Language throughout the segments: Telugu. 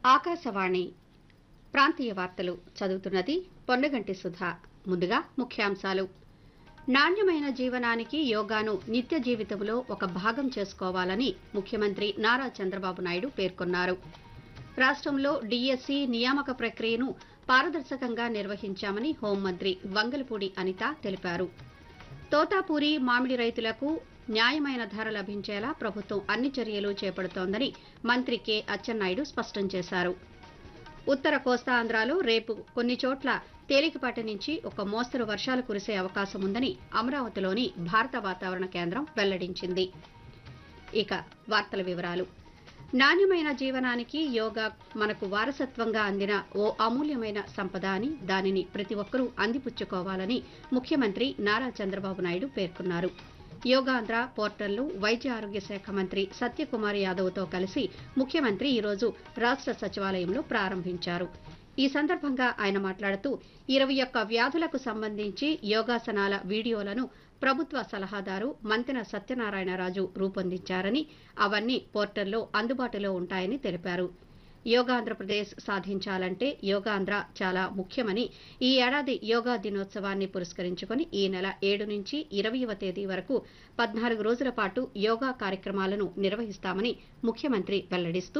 ఆకాశవాణి ప్రాంతీయ వార్తలు చదువుతున్నది పొన్నగంటి సుధా ముందుగా ముఖ్యాంశాలు నాణ్యమైన జీవనానికి యోగాను నిత్య జీవితంలో ఒక భాగం చేసుకోవాలని ముఖ్యమంత్రి నారా చంద్రబాబు నాయుడు పేర్కొన్నారు రాష్ట్రంలో డీఎస్సీ నియామక ప్రక్రియను పారదర్శకంగా నిర్వహించామని హోంమంత్రి వంగలపూడి అనిత తెలిపారు తోతాపూరి మామిడి రైతులకు న్యాయమైన ధర లభించేలా ప్రభుత్వం అన్ని చర్యలు చేపడుతోందని మంత్రి కె అచ్చెన్నాయుడు స్పష్టం చేశారు ఉత్తర కోస్తాంధ్రాలో రేపు కొన్ని చోట్ల తేలికపాటి నుంచి ఒక మోస్తరు వర్షాలు కురిసే అవకాశం ఉందని అమరావతిలోని భారత వాతావరణ కేంద్రం వెల్లడించింది ఇక వార్తల వివరాలు నాణ్యమైన జీవనానికి యోగా మనకు వారసత్వంగా అందిన ఓ అమూల్యమైన సంపద అని దానిని ప్రతి ఒక్కరూ అందిపుచ్చుకోవాలని ముఖ్యమంత్రి నారా చంద్రబాబు నాయుడు పేర్కొన్నారు యోగాంధ్ర పోర్టల్ను వైద్య ఆరోగ్య శాఖ మంత్రి సత్యకుమార్ యాదవ్తో కలిసి ముఖ్యమంత్రి ఈరోజు రాష్ట్ర సచివాలయంలో ప్రారంభించారు ఈ సందర్భంగా ఆయన మాట్లాడుతూ ఇరవై ఒక్క వ్యాధులకు సంబంధించి యోగాసనాల వీడియోలను ప్రభుత్వ సలహాదారు మంతెన సత్యనారాయణరాజు రూపొందించారని అవన్నీ పోర్టల్లో అందుబాటులో ఉంటాయని తెలిపారు యోగాంధ్రప్రదేశ్ సాధించాలంటే యోగాంధ్ర చాలా ముఖ్యమని ఈ ఏడాది యోగా దినోత్సవాన్ని పురస్కరించుకుని ఈ నెల ఏడు నుంచి ఇరవయవ తేదీ వరకు పద్నాలుగు రోజుల పాటు యోగా కార్యక్రమాలను నిర్వహిస్తామని ముఖ్యమంత్రి వెల్లడిస్తూ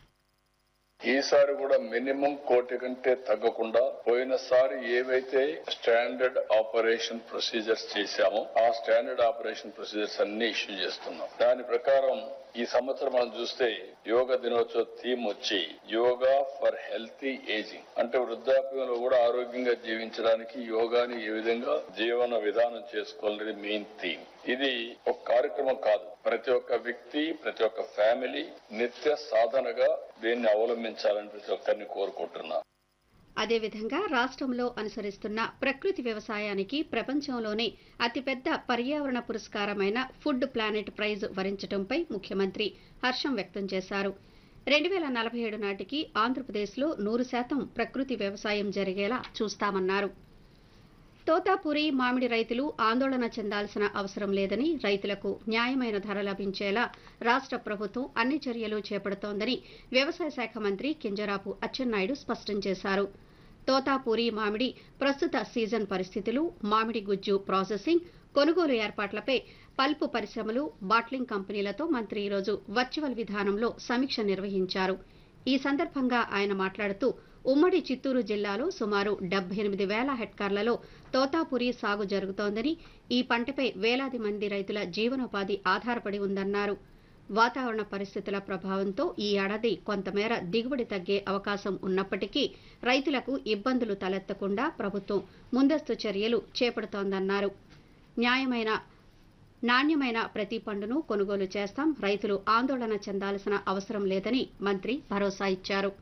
ఈసారి కూడా మినిమం కోటి కంటే తగ్గకుండా పోయినసారి ఏవైతే స్టాండర్డ్ ఆపరేషన్ ప్రొసీజర్స్ చేశామో ఆ స్టాండర్డ్ ఆపరేషన్ ప్రొసీజర్స్ అన్ని ఇష్యూ చేస్తున్నాం దాని ప్రకారం ఈ సంవత్సరం మనం చూస్తే యోగా దినోత్సవ థీమ్ వచ్చి యోగా ఫర్ హెల్తీ ఏజింగ్ అంటే వృద్ధాప్యంలో కూడా ఆరోగ్యంగా జీవించడానికి యోగాని ఏ విధంగా జీవన విధానం చేసుకోవాలనేది మెయిన్ థీమ్ ఇది ఒక కార్యక్రమం కాదు ప్రతి ఒక్క వ్యక్తి ప్రతి ఒక్క ఫ్యామిలీ నిత్య సాధనగా దీన్ని అవలంబించాలని ప్రతి ఒక్కరిని కోరుకుంటున్నా అదేవిధంగా రాష్ట్రంలో అనుసరిస్తున్న ప్రకృతి వ్యవసాయానికి ప్రపంచంలోనే అతిపెద్ద పర్యావరణ పురస్కారమైన ఫుడ్ ప్లానెట్ ప్రైజ్ వరించడంపై ముఖ్యమంత్రి హర్షం వ్యక్తం చేశారు రెండు వేల నలభై ఏడు నాటికి ఆంధ్రప్రదేశ్లో నూరు శాతం ప్రకృతి వ్యవసాయం జరిగేలా చూస్తామన్నారు తోతాపురి మామిడి రైతులు ఆందోళన చెందాల్సిన అవసరం లేదని రైతులకు న్యాయమైన ధర లభించేలా రాష్ట్ర ప్రభుత్వం అన్ని చర్యలు చేపడుతోందని వ్యవసాయ శాఖ మంత్రి కింజరాపు అచ్చెన్నాయుడు స్పష్టం చేశారు తోతాపూరి మామిడి ప్రస్తుత సీజన్ పరిస్థితులు మామిడి గుజ్జు ప్రాసెసింగ్ కొనుగోలు ఏర్పాట్లపై పల్పు పరిశ్రమలు బాట్లింగ్ కంపెనీలతో మంత్రి ఈరోజు వర్చువల్ విధానంలో సమీక్ష నిర్వహించారు ఈ సందర్భంగా ఆయన మాట్లాడుతూ ఉమ్మడి చిత్తూరు జిల్లాలో సుమారు డెబ్బై ఎనిమిది వేల హెక్టార్లలో తోతాపురి సాగు జరుగుతోందని ఈ పంటపై వేలాది మంది రైతుల జీవనోపాధి ఆధారపడి ఉందన్నారు వాతావరణ పరిస్థితుల ప్రభావంతో ఈ ఏడాది కొంతమేర దిగుబడి తగ్గే అవకాశం ఉన్నప్పటికీ రైతులకు ఇబ్బందులు తలెత్తకుండా ప్రభుత్వం ముందస్తు చర్యలు చేపడుతోందన్నారు న్యాయమైన నాణ్యమైన ప్రతి పండును కొనుగోలు చేస్తాం రైతులు ఆందోళన చెందాల్సిన అవసరం లేదని మంత్రి భరోసా ఇచ్చారు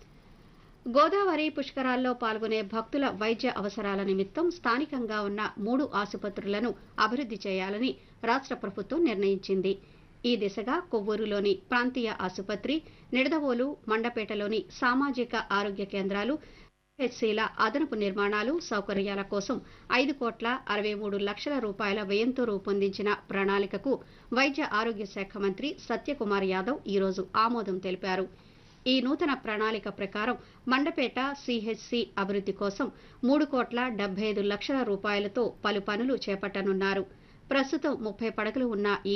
గోదావరి పుష్కరాల్లో పాల్గొనే భక్తుల వైద్య అవసరాల నిమిత్తం స్థానికంగా ఉన్న మూడు ఆసుపత్రులను అభివృద్ది చేయాలని రాష్ట్ర ప్రభుత్వం నిర్ణయించింది ఈ దిశగా కొవ్వూరులోని ప్రాంతీయ ఆసుపత్రి నిడదవోలు మండపేటలోని సామాజిక ఆరోగ్య కేంద్రాలు హెచ్సీల అదనపు నిర్మాణాలు సౌకర్యాల కోసం ఐదు కోట్ల అరవై మూడు లక్షల రూపాయల వ్యయంతో రూపొందించిన ప్రణాళికకు వైద్య ఆరోగ్య శాఖ మంత్రి సత్యకుమార్ యాదవ్ ఈరోజు ఆమోదం తెలిపారు ఈ నూతన ప్రణాళిక ప్రకారం మండపేట సిహెచ్సి అభివృద్ది కోసం మూడు కోట్ల డెబ్బై ఐదు లక్షల రూపాయలతో పలు పనులు చేపట్టనున్నారు ప్రస్తుతం ముప్పై పడకలు ఉన్న ఈ